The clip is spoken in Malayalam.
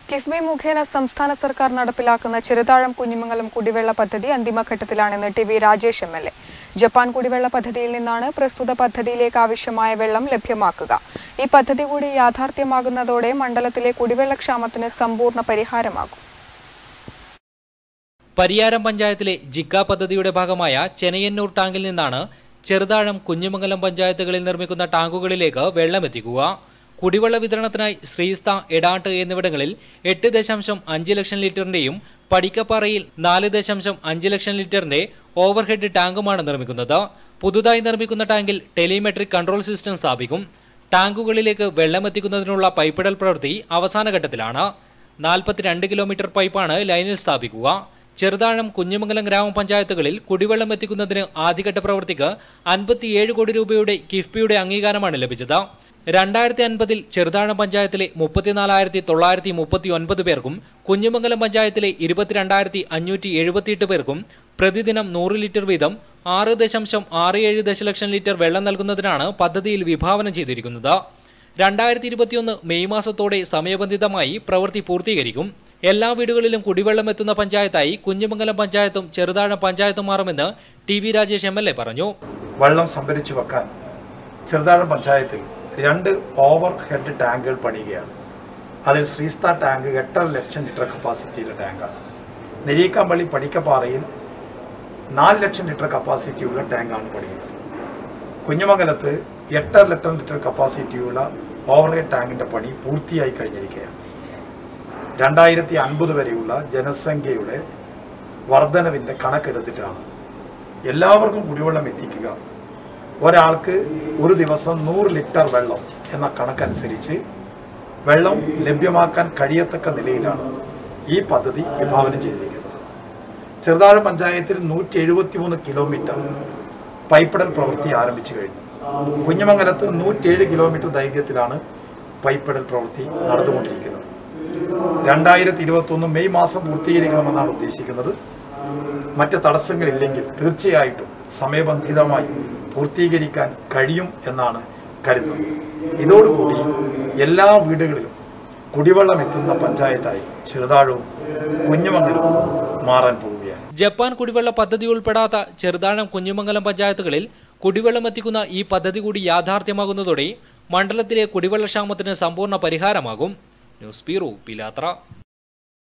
കിഫ്ബി മുഖേന സംസ്ഥാന സർക്കാർ നടപ്പിലാക്കുന്ന ചെറുതാഴം കുഞ്ഞിമംഗലം കുടിവെള്ള പദ്ധതി അന്തിമഘട്ടത്തിലാണെന്ന് T V Rajesh M L A Japan കുടിവെള്ള പദ്ധതിയിൽ നിന്നാണ് പ്രസ്തുത പദ്ധതിയിലേക്ക് ആവശ്യമായ വെള്ളം ലഭ്യമാക്കുക ഈ പദ്ധതി കൂടി യാഥാർത്ഥ്യമാകുന്നതോടെ മണ്ഡലത്തിലെ കുടിവെള്ളക്ഷാമത്തിന് സമ്പൂർണ്ണ പരിഹാരമാകും പരിയാരം പഞ്ചായത്തിലെ ജിക്ക പദ്ധതിയുടെ ഭാഗമായ ചെനയന്നൂർ ടാങ്കിൽ നിന്നാണ് ചെറുതാഴം കുഞ്ഞുമംഗലം പഞ്ചായത്തുകളിൽ നിർമ്മിക്കുന്ന ടാങ്കുകളിലേക്ക് വെള്ളമെത്തിക്കുക കുടിവെള്ള വിതരണത്തിനായി ശ്രീസ്ത എടാട്ട് എന്നിവിടങ്ങളിൽ എട്ട് ദശാംശം അഞ്ച് ലക്ഷം ലിറ്ററിന്റെയും പടിക്കപ്പാറയിൽ നാല് ദശാംശം അഞ്ച് ലക്ഷം ലിറ്ററിന്റെ ഓവർഹെഡ് ടാങ്കുമാണ് നിർമ്മിക്കുന്നത് പുതുതായി നിർമ്മിക്കുന്ന ടാങ്കിൽ ടെലിമെട്രിക് കൺട്രോൾ സിസ്റ്റം സ്ഥാപിക്കും ടാങ്കുകളിലേക്ക് വെള്ളമെത്തിക്കുന്നതിനുള്ള പൈപ്പിടൽ പ്രവൃത്തി അവസാന ഘട്ടത്തിലാണ് നാൽപ്പത്തിരണ്ട് കിലോമീറ്റർ പൈപ്പാണ് ലൈനിൽ സ്ഥാപിക്കുക ചെറുതാഴം കുഞ്ഞുമംഗലം ഗ്രാമപഞ്ചായത്തുകളിൽ കുടിവെള്ളം എത്തിക്കുന്നതിന് ആദ്യഘട്ട പ്രവൃത്തിക്ക് അൻപത്തിയേഴ് കോടി രൂപയുടെ കിഫ്ബിയുടെ അംഗീകാരമാണ് ലഭിച്ചത് രണ്ടായിരത്തി അൻപതിൽ ചെറുതാഴം പഞ്ചായത്തിലെ മുപ്പത്തിനാലായിരത്തി തൊള്ളായിരത്തി മുപ്പത്തി ഒൻപത് പേർക്കും കുഞ്ഞുമംഗലം പഞ്ചായത്തിലെ ഇരുപത്തിരണ്ടായിരത്തി അഞ്ഞൂറ്റി എഴുപത്തിയെട്ട് പേർക്കും പ്രതിദിനം നൂറ് ലിറ്റർ വീതം ആറ് ദശാംശം ആറ് ഏഴ് ദശലക്ഷം ലിറ്റർ വെള്ളം നൽകുന്നതിനാണ് പദ്ധതിയിൽ വിഭാവനം ചെയ്തിരിക്കുന്നത് രണ്ടായിരത്തി ഇരുപത്തിയൊന്ന് മെയ് മാസത്തോടെ സമയബന്ധിതമായി പ്രവൃത്തി പൂർത്തീകരിക്കും എല്ലാ വീടുകളിലും കുടിവെള്ളം എത്തുന്ന പഞ്ചായത്തായി കുഞ്ഞുമംഗലം പഞ്ചായത്തും ചെറുതാഴം പഞ്ചായത്തും മാറുമെന്ന് T V Rajesh M L A പറഞ്ഞു വെള്ളം സംഭരിച്ചു വെക്കാൻ ചെറുതാഴം പഞ്ചായത്തിൽ രണ്ട് ഓവർ ഹെഡ് ടാങ്കുകൾ പണിയുകയാണ് അതിൽ ശ്രീസ്ത ടാങ്ക് എട്ടര ലക്ഷം ലിറ്റർ കപ്പാസിറ്റിയുള്ള ടാങ്കാണ് നെരീക്കാമ്പള്ളി പടിക്കപ്പാറയിൽ നാല് ലക്ഷം ലിറ്റർ കപ്പാസിറ്റിയുള്ള ടാങ്കാണ് പണിയുന്നത് കുഞ്ഞുമംഗലത്ത് എട്ടര ലക്ഷം ലിറ്റർ കപ്പാസിറ്റിയുള്ള ഓവർ ഹെഡ് ടാങ്കിൻ്റെ പണി പൂർത്തിയായി കഴിഞ്ഞിരിക്കുകയാണ് രണ്ടായിരത്തി അൻപത് വരെയുള്ള ജനസംഖ്യയുടെ വർധനവിൻ്റെ കണക്കെടുത്തിട്ടാണ് എല്ലാവർക്കും കുടിവെള്ളം എത്തിക്കുക ഒരാൾക്ക് ഒരു ദിവസം നൂറ് ലിറ്റർ വെള്ളം എന്ന കണക്കനുസരിച്ച് വെള്ളം ലഭ്യമാക്കാൻ കഴിയത്തക്ക നിലയിലാണ് ഈ പദ്ധതി വിഭാവനം ചെയ്തിരിക്കുന്നത് ചെറുതാഴം പഞ്ചായത്തിൽ നൂറ്റി എഴുപത്തി മൂന്ന് കിലോമീറ്റർ പൈപ്പിടൽ പ്രവൃത്തി ആരംഭിച്ചു കഴിഞ്ഞു കുഞ്ഞമംഗലത്ത് നൂറ്റേഴ് കിലോമീറ്റർ ദൈർഘ്യത്തിലാണ് പൈപ്പിടൽ പ്രവൃത്തി നടന്നുകൊണ്ടിരിക്കുന്നത് രണ്ടായിരത്തി ഇരുപത്തൊന്ന് മെയ് മാസം പൂർത്തീകരിക്കണമെന്നാണ് ഉദ്ദേശിക്കുന്നത് മറ്റ് തടസ്സങ്ങളില്ലെങ്കിൽ തീർച്ചയായിട്ടും സമയബന്ധിതമായി പൂർത്തീകരിക്കാൻ കഴിയും എന്നാണ് കരുതുന്നത് ഇതോടുകൂടി എല്ലാ വീടുകളിലും കുടിവെള്ളം എത്തുന്ന പഞ്ചായത്തായി ചെറുതാഴവും കുഞ്ഞുമംഗലവും മാറാൻ പോവുകയാണ് ജപ്പാൻ കുടിവെള്ള പദ്ധതി ഉൾപ്പെടാത്ത ചെറുതാഴം കുഞ്ഞുമംഗലം പഞ്ചായത്തുകളിൽ കുടിവെള്ളം എത്തിക്കുന്ന ഈ പദ്ധതി കൂടി യാഥാർത്ഥ്യമാകുന്നതോടെ മണ്ഡലത്തിലെ കുടിവെള്ളക്ഷാമത്തിന് സമ്പൂർണ്ണ പരിഹാരമാകും ന്യൂസ് ബ്യൂറോ പിലാത്ര